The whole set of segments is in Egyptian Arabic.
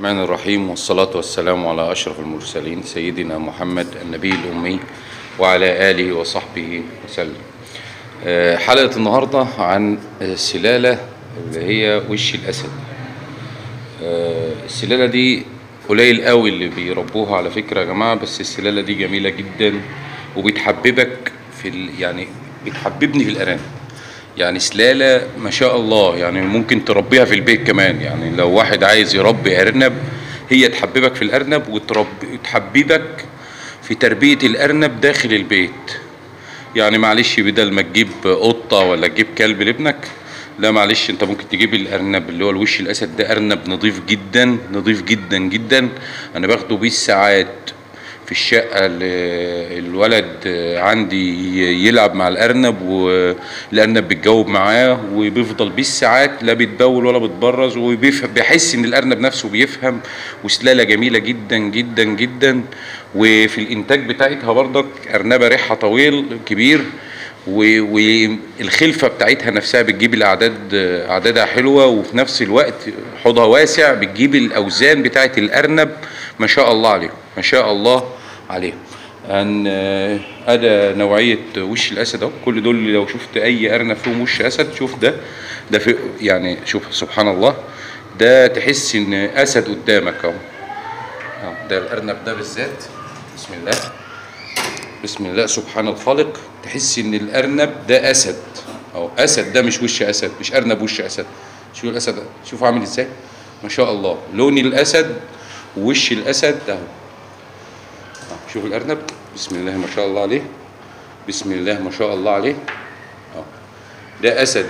الرحمن الرحيم والصلاة والسلام على أشرف المرسلين سيدنا محمد النبي الأمي وعلى آله وصحبه وسلم آه، حلقة النهاردة عن السلالة اللي هي وش الأسد آه، السلالة دي قليل قوي اللي بيربوها على فكرة يا جماعة بس السلالة دي جميلة جدا وبتحببك في ال... يعني بتحببني في الأرانب يعني سلالة ما شاء الله يعني ممكن تربيها في البيت كمان يعني لو واحد عايز يربي أرنب هي تحببك في الأرنب وتربي تحببك في تربية الأرنب داخل البيت يعني معلش بدل ما تجيب قطة ولا تجيب كلب لابنك لا معلش انت ممكن تجيب الارنب اللي هو الوش الاسد ده ارنب نظيف جدا نظيف جدا جدا انا باخده بيه الساعات في الشقة اللي الولد عندي يلعب مع الأرنب والأرنب بيتجاوب معاه وبيفضل بيه الساعات لا بيتبول ولا بيتبرز وبيحس إن الأرنب نفسه بيفهم وسلالة جميلة جدا جدا جدا وفي الإنتاج بتاعتها برضك أرنبة ريحها طويل كبير والخلفة بتاعتها نفسها بتجيب الأعداد أعدادها حلوة وفي نفس الوقت حوضها واسع بتجيب الأوزان بتاعت الأرنب ما شاء الله عليهم ما شاء الله عليهم أن أدا نوعية وش الأسد أهو كل دول لو شفت أي أرنب فيهم وش أسد شوف ده ده في يعني شوف سبحان الله ده تحس إن أسد قدامك أهو ده الأرنب ده بالذات بسم الله بسم الله سبحان الخالق تحس ان الارنب ده اسد او اسد ده مش وش اسد مش ارنب وش اسد شوف الاسد شوف عامل ازاي ما شاء الله لون الاسد ووش الاسد اهو شوف الارنب بسم الله ما شاء الله عليه بسم الله ما شاء الله عليه أهو. ده اسد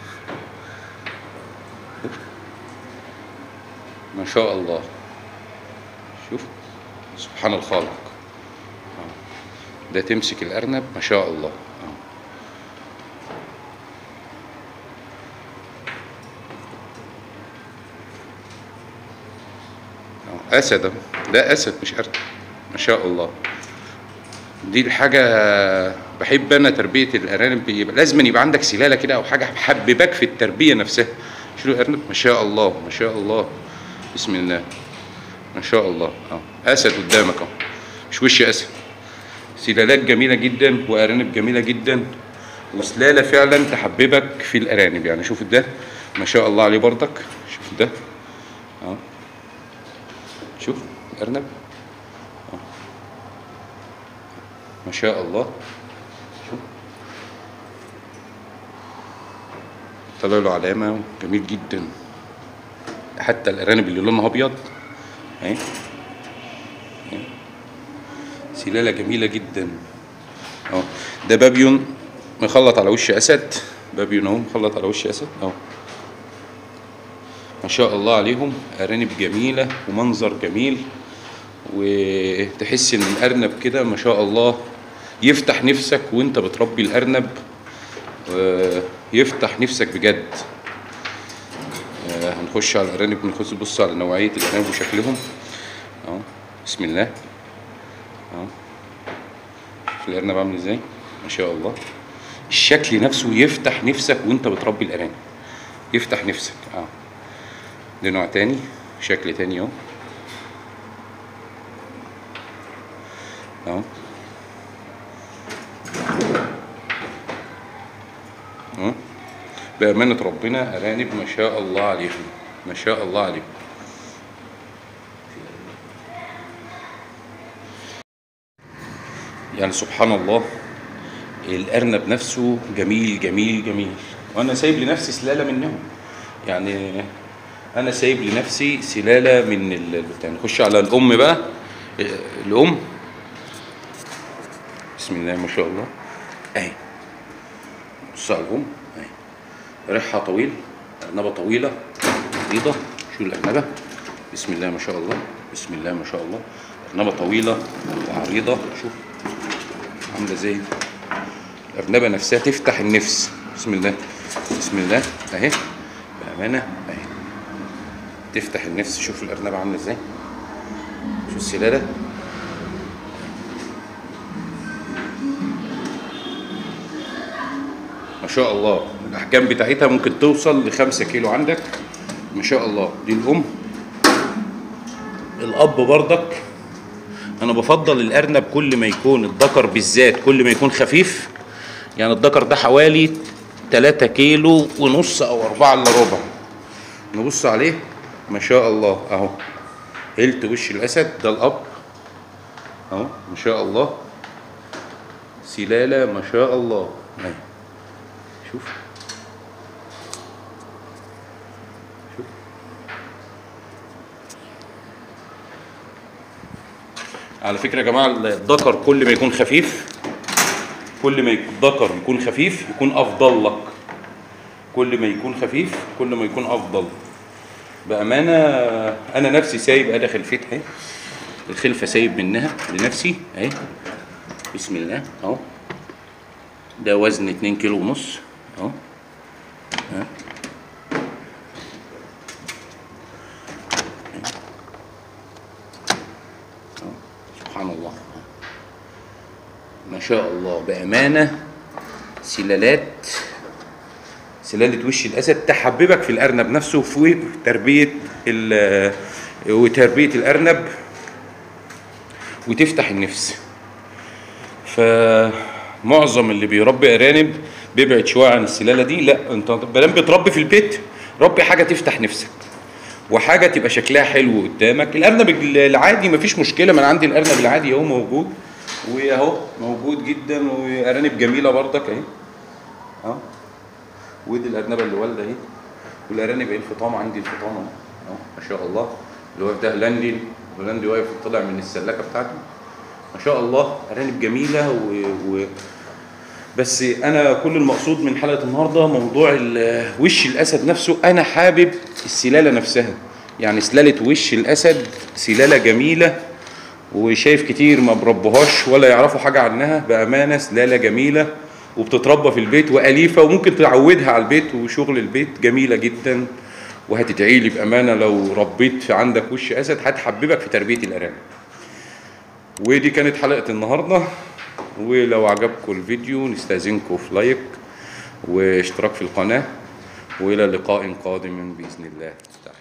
ما شاء الله شوف سبحان الخالق ده تمسك الارنب ما شاء الله اسد ده اسد مش ارنب ما شاء الله دي الحاجة بحب أنا تربية الأرانب يبقى لازم يبقى عندك سلالة كده أو حاجة محببك في التربية نفسها شوف الأرنب ما شاء الله ما شاء الله بسم الله ما شاء الله أه أسد قدامك أهو مش وش أسد سلالات جميلة جدا وأرانب جميلة جدا وسلالة فعلا تحببك في الأرانب يعني شوف ده ما شاء الله عليه برضك شوف ده اه شوف الأرنب اه ما شاء الله شوف طلع له علامة جميل جدا حتى الأرانب اللي لونها أبيض اهي سلالة جميلة جدا اهو ده بابيون مخلط على وش اسد بابيون اهو مخلط على وش اسد اهو ما شاء الله عليهم ارانب جميلة ومنظر جميل وتحس ان الارنب كده ما شاء الله يفتح نفسك وانت بتربي الارنب يفتح نفسك بجد هنخش على الارانب نخش نبص على نوعية الارانب وشكلهم اهو بسم الله اهو شوف الارنب عامل ازاي ما شاء الله الشكل نفسه يفتح نفسك وانت بتربي الارانب يفتح نفسك اه ده نوع تاني شكل تاني اهو اهو اهو بأمانة ربنا أرانب ما شاء الله عليهم ما شاء الله عليهم يعني سبحان الله الارنب نفسه جميل جميل جميل وانا سايب لنفسي سلاله منهم يعني انا سايب لنفسي سلاله من ال... نخش على الام بقى الام بسم الله ما شاء الله اهي بص على الام اهي ريحها طويل ارنبه طويله بيضه شو الارنبه بسم الله ما شاء الله بسم الله ما شاء الله ارنبه طويله وعريضه شوف عامله زي الارنبه نفسها تفتح النفس بسم الله بسم الله اهي بامانه اهي تفتح النفس شوف الارنبه عامله ازاي شوف السلاله ما شاء الله الاحجام بتاعتها ممكن توصل لخمسة كيلو عندك ما شاء الله دي الام الاب بردك انا بفضل الارنب كل ما يكون الذكر بالذات كل ما يكون خفيف يعني الذكر ده حوالي 3 كيلو ونص او 4 الا ربع نبص عليه ما شاء الله اهو هلت وش الاسد ده الاب اهو ما شاء الله سلالة ما شاء الله اهي شوف شوف على فكرة يا جماعة الذكر كل ما يكون خفيف كل ما يكون الذكر يكون خفيف يكون أفضل لك كل ما يكون خفيف كل ما يكون أفضل بأمانة أنا نفسي سايب أنا خلفيت أهي الخلفة سايب منها لنفسي أهي بسم الله أهو ده وزن اتنين كيلو ونص أهو ها. أهو. سبحان الله ما شاء الله بأمانة سلالات سلالة وش الأسد تحببك في الأرنب نفسه في تربية ال- وتربية الأرنب وتفتح النفس فمعظم اللي بيربي أرانب بيبعد شوية عن السلالة دي لا انت بدل بتربي في البيت ربي حاجة تفتح نفسك وحاجة تبقى شكلها حلو قدامك الأرنب العادي مفيش مشكلة ما أنا عندي الأرنب العادي اهو موجود واهو موجود جدا وأرانب جميلة برضك اهي اهو ودي الارنبه اللي والده اهي والارانب ايه الفطام عندي الفطام اهو اهو ما شاء الله اللي واقف ده هولندي هولندي واقف طلع من السلاكه بتاعته ما شاء الله ارانب جميله و... و... بس انا كل المقصود من حلقه النهارده موضوع ال- وش الاسد نفسه انا حابب السلاله نفسها يعني سلاله وش الاسد سلاله جميله وشايف كتير ما بربوهاش ولا يعرفوا حاجه عنها بامانه سلاله جميله وبتتربى في البيت واليفه وممكن تعودها على البيت وشغل البيت جميله جدا وهتدعي لي بامانه لو ربيت في عندك وش اسد هتحببك في تربيه الارانب ودي كانت حلقه النهارده ولو عجبكم الفيديو نستاذنكم في لايك واشتراك في القناه والى لقاء قادم باذن الله تعالى